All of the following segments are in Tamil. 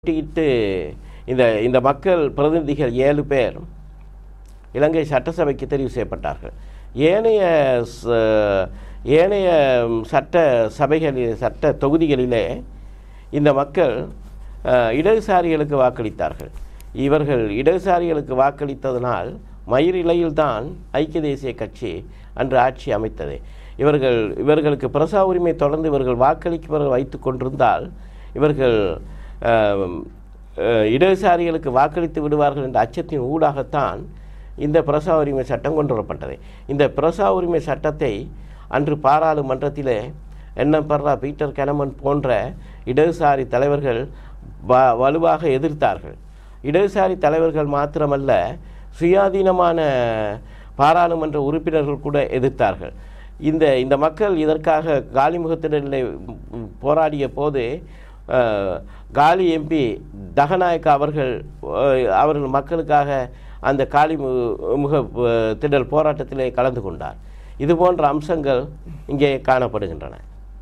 போட்டியிட்டு இந்த இந்த மக்கள் பிரதிநிதிகள் ஏழு பேர் இலங்கை சட்டசபைக்கு தெரிவு செய்யப்பட்டார்கள் ஏனைய ச- ஏனைய சட்ட சபைகளில் சட்ட தொகுதிகளிலே இந்த மக்கள் அஹ், இடதுசாரிகளுக்கு வாக்களித்தார்கள் இவர்கள் இடதுசாரிகளுக்கு வாக்களித்ததனால் மயிரிழையில்தான் ஐக்கிய தேசிய கட்சி அன்று ஆட்சி அமைத்தது இவர்கள் இவர்களுக்கு பிரசா உரிமை தொடர்ந்து இவர்கள் வாக்களிப்பவர்கள் வைத்து கொண்டிருந்தால் இவர்கள் அஹ், அஹ், இடதுசாரிகளுக்கு வாக்களித்து விடுவார்கள் என்ற அச்சத்தின் ஊடாகத்தான் இந்த பிரசா உரிமை சட்டம் கொண்டு வரப்பட்டது இந்த பிரசா உரிமை சட்டத்தை அன்று பாராளுமன்றத்திலே என்எம் பர்ரா பீட்டர் கெனமன் போன்ற இடதுசாரி தலைவர்கள் வ வலுவாக எதிர்த்தார்கள் இடதுசாரி தலைவர்கள் மாத்திரமல்ல சுயாதீனமான பாராளுமன்ற உறுப்பினர்கள் கூட எதிர்த்தார்கள் இந்த இந்த மக்கள் இதற்காக காலிமுகத்தினரில் போராடிய போது அஹ், காலி எம்பி தகநாயக்க அவர்கள் அஹ், அவர்கள் மக்களுக்காக அந்த காலி மு- முக அஹ், திடல் போராட்டத்திலே கலந்து கொண்டார் இது போன்ற அம்சங்கள் இங்கே காணப்படுகின்றன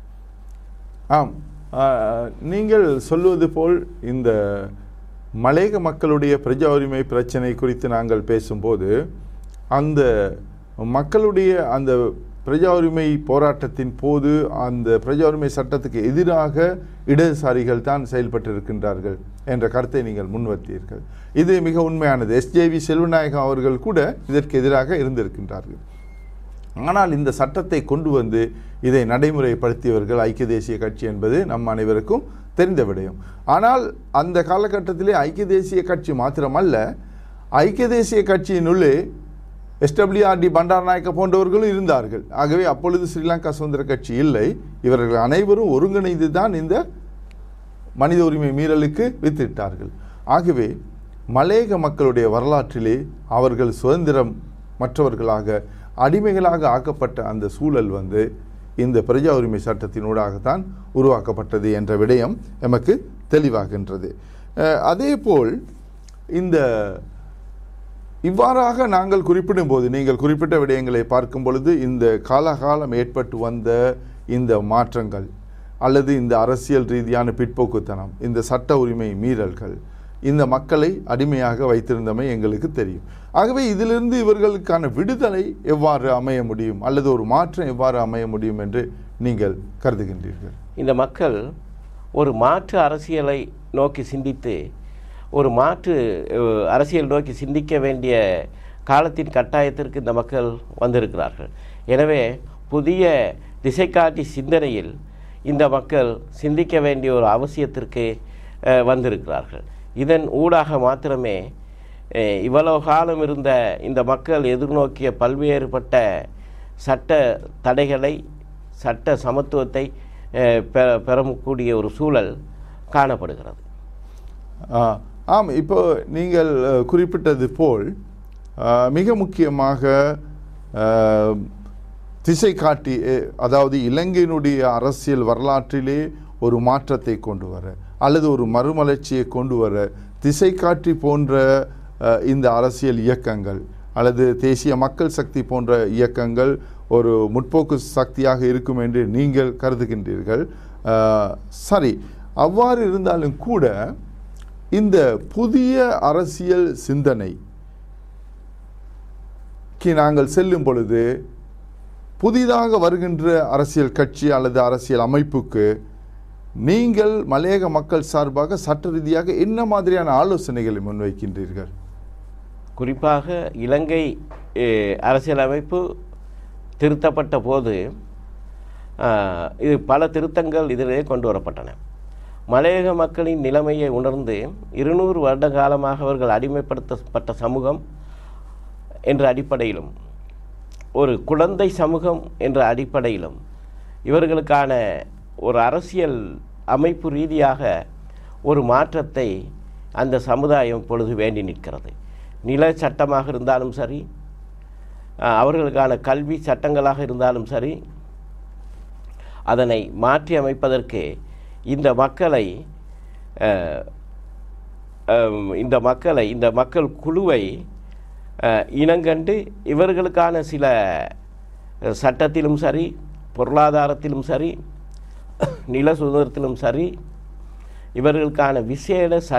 ஆம் ஆ, நீங்கள் சொல்வது போல் இந்த மலேக மக்களுடைய பிரஜா உரிமை பிரச்சனை குறித்து நாங்கள் பேசும்போது அந்த மக்களுடைய அந்த பிரஜா உரிமை போராட்டத்தின் போது அந்த பிரஜா உரிமை சட்டத்துக்கு எதிராக இடதுசாரிகள் தான் செயல்பட்டிருக்கின்றார்கள் என்ற கருத்தை நீங்கள் முன்வைத்தீர்கள் இது மிக உண்மையானது எஸ்ஜேவி செல்வநாயகம் அவர்கள் கூட இதற்கு எதிராக இருந்திருக்கின்றார்கள் ஆனால் இந்த சட்டத்தை கொண்டு வந்து இதை நடைமுறைப்படுத்தியவர்கள் ஐக்கிய தேசிய கட்சி என்பது நம் அனைவருக்கும் தெரிந்த விடயம் ஆனால் அந்த காலகட்டத்திலே ஐக்கிய தேசிய கட்சி மாத்திரமல்ல ஐக்கிய தேசிய கட்சியினுள்ளே எஸ்டபிள்யூஆர்டி பண்டாரநாயக்க போன்றவர்களும் இருந்தார்கள் ஆகவே அப்பொழுது ஸ்ரீலங்கா சுதந்திர கட்சி இல்லை இவர்கள் அனைவரும் ஒருங்கிணைந்து தான் இந்த மனித உரிமை மீறலுக்கு வித்திட்டார்கள் ஆகவே மலேக மக்களுடைய வரலாற்றிலே அவர்கள் சுதந்திரம் மற்றவர்களாக அடிமைகளாக ஆக்கப்பட்ட அந்த சூழல் வந்து இந்த பிரஜா உரிமை சட்டத்தினூடாகத்தான் உருவாக்கப்பட்டது என்ற விடயம் எமக்கு தெளிவாகின்றது அஹ், அதேபோல் இந்த இவ்வாறாக நாங்கள் குறிப்பிடும்போது நீங்கள் குறிப்பிட்ட விடயங்களை பார்க்கும் பொழுது இந்த காலகாலம் ஏற்பட்டு வந்த இந்த மாற்றங்கள் அல்லது இந்த அரசியல் ரீதியான பிற்போக்குத்தனம் இந்த சட்ட உரிமை மீறல்கள் இந்த மக்களை அடிமையாக வைத்திருந்தமை எங்களுக்கு தெரியும் ஆகவே இதிலிருந்து இவர்களுக்கான விடுதலை எவ்வாறு அமைய முடியும் அல்லது ஒரு மாற்றம் எவ்வாறு அமைய முடியும் என்று நீங்கள் கருதுகின்றீர்கள் இந்த மக்கள் ஒரு மாற்று அரசியலை நோக்கி சிந்தித்து ஒரு மாற்று அஹ், அரசியல் நோக்கி சிந்திக்க வேண்டிய காலத்தின் கட்டாயத்திற்கு இந்த மக்கள் வந்திருக்கிறார்கள் எனவே புதிய திசைகாட்டி சிந்தனையில் இந்த மக்கள் சிந்திக்க வேண்டிய ஒரு அவசியத்திற்கு அஹ், வந்திருக்கிறார்கள் இதன் ஊடாக மாத்திரமே அஹ், இவ்வளவு காலம் இருந்த இந்த மக்கள் எதிர்நோக்கிய பல்வேறுபட்ட சட்ட தடைகளை சட்ட சமத்துவத்தை அஹ், பெற பெறக்கூடிய ஒரு சூழல் காணப்படுகிறது ஆ, ஆம் இப்போ நீங்கள் அஹ், குறிப்பிட்டது போல் அஹ், மிக முக்கியமாக அஹ், திசை காட்டி அஹ், அதாவது இலங்கையினுடைய அரசியல் வரலாற்றிலே ஒரு மாற்றத்தை கொண்டு வர அல்லது ஒரு மறுமலர்ச்சியை கொண்டு வர திசை காட்டி போன்ற அஹ், இந்த அரசியல் இயக்கங்கள் அல்லது தேசிய மக்கள் சக்தி போன்ற இயக்கங்கள் ஒரு முற்போக்கு சக்தியாக இருக்கும் என்று நீங்கள் கருதுகின்றீர்கள் அஹ், சரி அவ்வாறு இருந்தாலும் கூட இந்த புதிய அரசியல் சிந்தனை க்கு நாங்கள் செல்லும் பொழுது புதிதாக வருகின்ற அரசியல் கட்சி அல்லது அரசியல் அமைப்புக்கு நீங்கள் மலையக மக்கள் சார்பாக சட்ட ரீதியாக என்ன மாதிரியான ஆலோசனைகளை முன்வைக்கின்றீர்கள் குறிப்பாக இலங்கை அஹ், அரசியலமைப்பு திருத்தப்பட்ட போது அஹ், இது பல திருத்தங்கள் இதிலே கொண்டு வரப்பட்டன மலையக மக்களின் நிலைமையை உணர்ந்து இருநூறு வருட காலமாக அவர்கள் அடிமைப்படுத்தப்பட்ட சமூகம் என்ற அடிப்படையிலும் ஒரு குழந்தை சமூகம் என்ற அடிப்படையிலும் இவர்களுக்கான ஒரு அரசியல் அமைப்பு ரீதியாக ஒரு மாற்றத்தை அந்த சமுதாயம் இப்பொழுது வேண்டி நிற்கிறது நில சட்டமாக இருந்தாலும் சரி அஹ், அவர்களுக்கான கல்வி சட்டங்களாக இருந்தாலும் சரி அதனை மாற்றி அமைப்பதற்கு இந்த மக்களை அஹ், அஹ், இந்த மக்களை இந்த மக்கள் குழுவை அஹ், இனங்கண்டு இவர்களுக்கான சில அஹ், சட்டத்திலும் சரி பொருளாதாரத்திலும் சரி நில சுதந்திரத்திலும் சரி இவர்களுக்கான விசேட